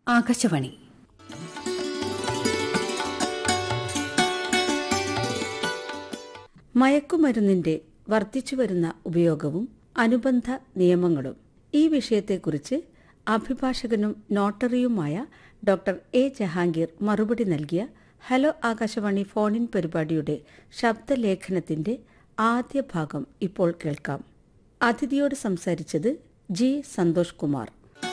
ആകാശവാണി മയക്കുമരുന്നിന്റെ വർദ്ധിച്ചുവരുന്ന ഉപയോഗവും അനുബന്ധ നിയമങ്ങളും ഈ വിഷയത്തെക്കുറിച്ച് അഭിഭാഷകനും നോട്ടറിയുമായ ഡോക്ടർ എ ജഹാംഗീർ മറുപടി നൽകിയ ഹലോ ആകാശവാണി ഫോണിൻ പരിപാടിയുടെ ശബ്ദലേഖനത്തിന്റെ ആദ്യ ഭാഗം ഇപ്പോൾ കേൾക്കാം അതിഥിയോട് സംസാരിച്ചത് ജി സന്തോഷ് കുമാർ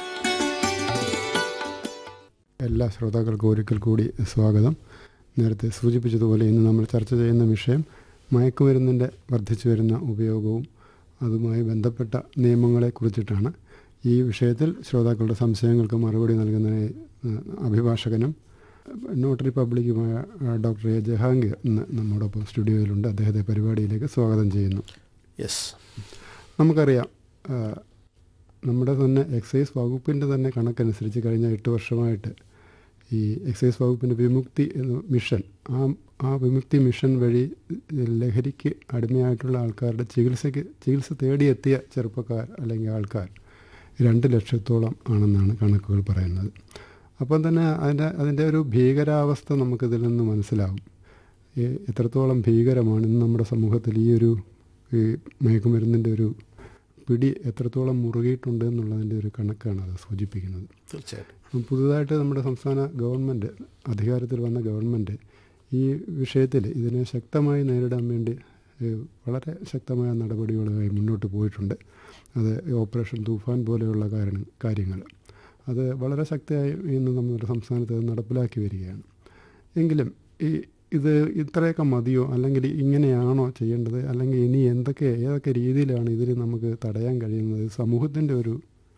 എല്ലാ ശ്രോതാക്കൾക്കും ഒരിക്കൽ കൂടി സ്വാഗതം നേരത്തെ സൂചിപ്പിച്ചതുപോലെ ഇന്ന് നമ്മൾ ചർച്ച ചെയ്യുന്ന വിഷയം മയക്കുമരുന്നിൻ്റെ വർദ്ധിച്ചു വരുന്ന ഉപയോഗവും അതുമായി ബന്ധപ്പെട്ട നിയമങ്ങളെ കുറിച്ചിട്ടാണ് ഈ വിഷയത്തിൽ ശ്രോതാക്കളുടെ സംശയങ്ങൾക്ക് മറുപടി നൽകുന്നതിന് അഭിഭാഷകനും നോട്ടറി പബ്ലിക്കുമായ ഡോക്ടർ എ ജഹാംഗീർ ഇന്ന് നമ്മോടൊപ്പം സ്റ്റുഡിയോയിലുണ്ട് അദ്ദേഹത്തെ പരിപാടിയിലേക്ക് സ്വാഗതം ചെയ്യുന്നു യെസ് നമുക്കറിയാം ആ, നമ്മുടെ തന്നെ എക്സൈസ് വകുപ്പിൻ്റെ തന്നെ കണക്കനുസരിച്ച് കഴിഞ്ഞ എട്ട് വർഷമായിട്ട് ഈ എക്സൈസ് വകുപ്പിൻ്റെ വിമുക്തി എന്ന മിഷൻ ആ ആ വിമുക്തി മിഷൻ വഴി ലഹരിക്ക് അടിമയായിട്ടുള്ള ആൾക്കാരുടെ ചികിത്സയ്ക്ക് ചികിത്സ തേടിയെത്തിയ ചെറുപ്പക്കാർ അല്ലെങ്കിൽ ആൾക്കാർ രണ്ട് ലക്ഷത്തോളം ആണെന്നാണ് കണക്കുകൾ പറയുന്നത് അപ്പം തന്നെ അതിൻ്റെ അതിൻ്റെ ഒരു ഭീകരാവസ്ഥ നമുക്കിതിൽ നിന്ന് മനസ്സിലാവും ഈ എത്രത്തോളം ഭീകരമാണ് ഇന്ന് നമ്മുടെ സമൂഹത്തിൽ ഈ ഒരു ഈ മയക്കുമരുന്നിൻ്റെ ഒരു പിടി എത്രത്തോളം മുറുകിയിട്ടുണ്ട് എന്നുള്ളതിൻ്റെ ഒരു കണക്കാണ് അത് സൂചിപ്പിക്കുന്നത് തീർച്ചയായിട്ടും അപ്പം പുതുതായിട്ട് നമ്മുടെ സംസ്ഥാന ഗവൺമെൻറ് അധികാരത്തിൽ വന്ന ഗവൺമെൻറ് ഈ വിഷയത്തിൽ ഇതിനെ ശക്തമായി നേരിടാൻ വേണ്ടി ഏഹ്, വളരെ ശക്തമായ നടപടികളുമായി മുന്നോട്ട് പോയിട്ടുണ്ട് അത് ഓപ്പറേഷൻ തൂഫാൻ പോലെയുള്ള കാരണം കാര്യങ്ങൾ അത് വളരെ ശക്തിയായി ഇന്ന് നമ്മുടെ സംസ്ഥാനത്ത് അത് നടപ്പിലാക്കി വരികയാണ് എങ്കിലും ഈ ഇത് ഇത്രയൊക്കെ മതിയോ അല്ലെങ്കിൽ ഇങ്ങനെയാണോ ചെയ്യേണ്ടത് അല്ലെങ്കിൽ ഇനി എന്തൊക്കെ ഏതൊക്കെ രീതിയിലാണ് ഇതിൽ നമുക്ക് തടയാൻ കഴിയുന്നത് സമൂഹത്തിൻ്റെ ഒരു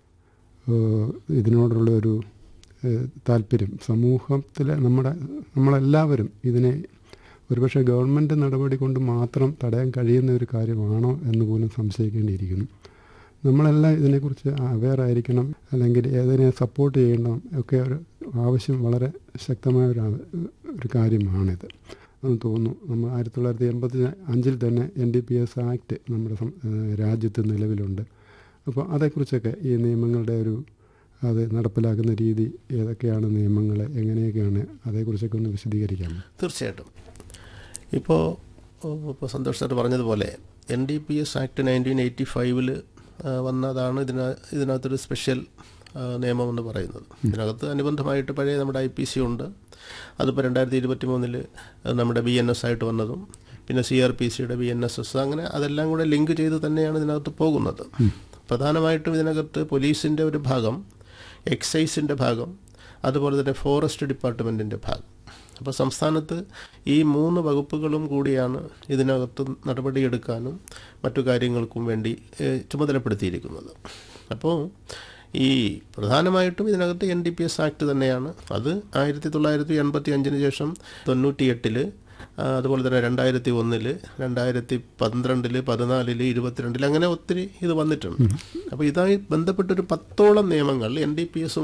ഏഹ് ഇതിനോടുള്ള ഒരു ഏഹ് താല്പര്യം സമൂഹത്തിലെ നമ്മുടെ നമ്മളെല്ലാവരും ഇതിനെ ഒരുപക്ഷെ ഗവൺമെൻറ് നടപടി കൊണ്ട് മാത്രം തടയാൻ കഴിയുന്ന ഒരു കാര്യമാണോ എന്ന് പോലും സംശയിക്കേണ്ടിയിരിക്കുന്നു നമ്മളെല്ലാം ഇതിനെക്കുറിച്ച് അവെയർ ആയിരിക്കണം അല്ലെങ്കിൽ ഏതിനെ സപ്പോർട്ട് ചെയ്യണം ഒക്കെ ഒരു ആവശ്യം വളരെ ശക്തമായ ഒരു ആവ- ഒരു കാര്യമാണിത് എന്ന് തോന്നുന്നു നമ്മൾ ആയിരത്തി തൊള്ളായിരത്തി എൺപത്തി അഞ്ചിൽ തന്നെ N D P S act നമ്മുടെ സം- ഏഹ് രാജ്യത്ത് നിലവിലുണ്ട് അപ്പോൾ അതേക്കുറിച്ചൊക്കെ ഈ നിയമങ്ങളുടെ ഒരു അത് നടപ്പിലാക്കുന്ന രീതി ഏതൊക്കെയാണ് നിയമങ്ങൾ എങ്ങനെയൊക്കെയാണ് അതേക്കുറിച്ചൊക്കെ ഒന്ന് വിശദീകരിക്കാമോ തീർച്ചയായിട്ടും ഇപ്പോൾ ഇപ്പോൾ സന്തോഷ് സാർ പറഞ്ഞതുപോലെ N D P S act nineteen eighty ഫൈവിൽ വന്നതാണ് ഇതിന ഇതിനകത്തൊരു സ്പെഷ്യൽ ആ, നിയമമെന്ന് പറയുന്നത് ഇതിനകത്ത് അനുബന്ധമായിട്ട് പഴയ നമ്മുടെ ഐ പി സി ഉണ്ട് അതിപ്പോൾ രണ്ടായിരത്തി ഇരുപത്തി മൂന്നിൽ നമ്മുടെ ബി എൻ എസ് ആയിട്ട് വന്നതും പിന്നെ സി ആർ പി സിയുടെ ബി എൻ എസ് എസ് അങ്ങനെ അതെല്ലാം കൂടെ ലിങ്ക് ചെയ്ത് തന്നെയാണ് ഇതിനകത്ത് പോകുന്നത് പ്രധാനമായിട്ടും ഇതിനകത്ത് പോലീസിൻ്റെ ഒരു ഭാഗം എക്സൈസിൻ്റെ ഭാഗം അതുപോലെ തന്നെ ഫോറസ്റ്റ് ഡിപ്പാർട്ട്മെൻറ്റിൻ്റെ ഭാഗം അപ്പോൾ സംസ്ഥാനത്ത് ഈ മൂന്ന് വകുപ്പുകളും കൂടിയാണ് ഇതിനകത്ത് നടപടിയെടുക്കാനും മറ്റു കാര്യങ്ങൾക്കും വേണ്ടി ഏഹ്, ചുമതലപ്പെടുത്തിയിരിക്കുന്നത് അപ്പോൾ ഈ പ്രധാനമായിട്ടും ഇതിനകത്ത് N D P S act തന്നെയാണ് അത് ആയിരത്തി തൊള്ളായിരത്തി എൺപത്തി അഞ്ചിന് ശേഷം തൊണ്ണൂറ്റിയെട്ടില് ആ, അതുപോലെ തന്നെ രണ്ടായിരത്തി ഒന്നില് രണ്ടായിരത്തി പന്ത്രണ്ടില് പതിനാലില് ഇരുപത്തിരണ്ടില് അങ്ങനെ ഒത്തിരി ഇത് വന്നിട്ടുണ്ട് അപ്പോൾ ഇതായി ബന്ധപ്പെട്ടൊരു പത്തോളം നിയമങ്ങൾ എൻ ഡി പി എസും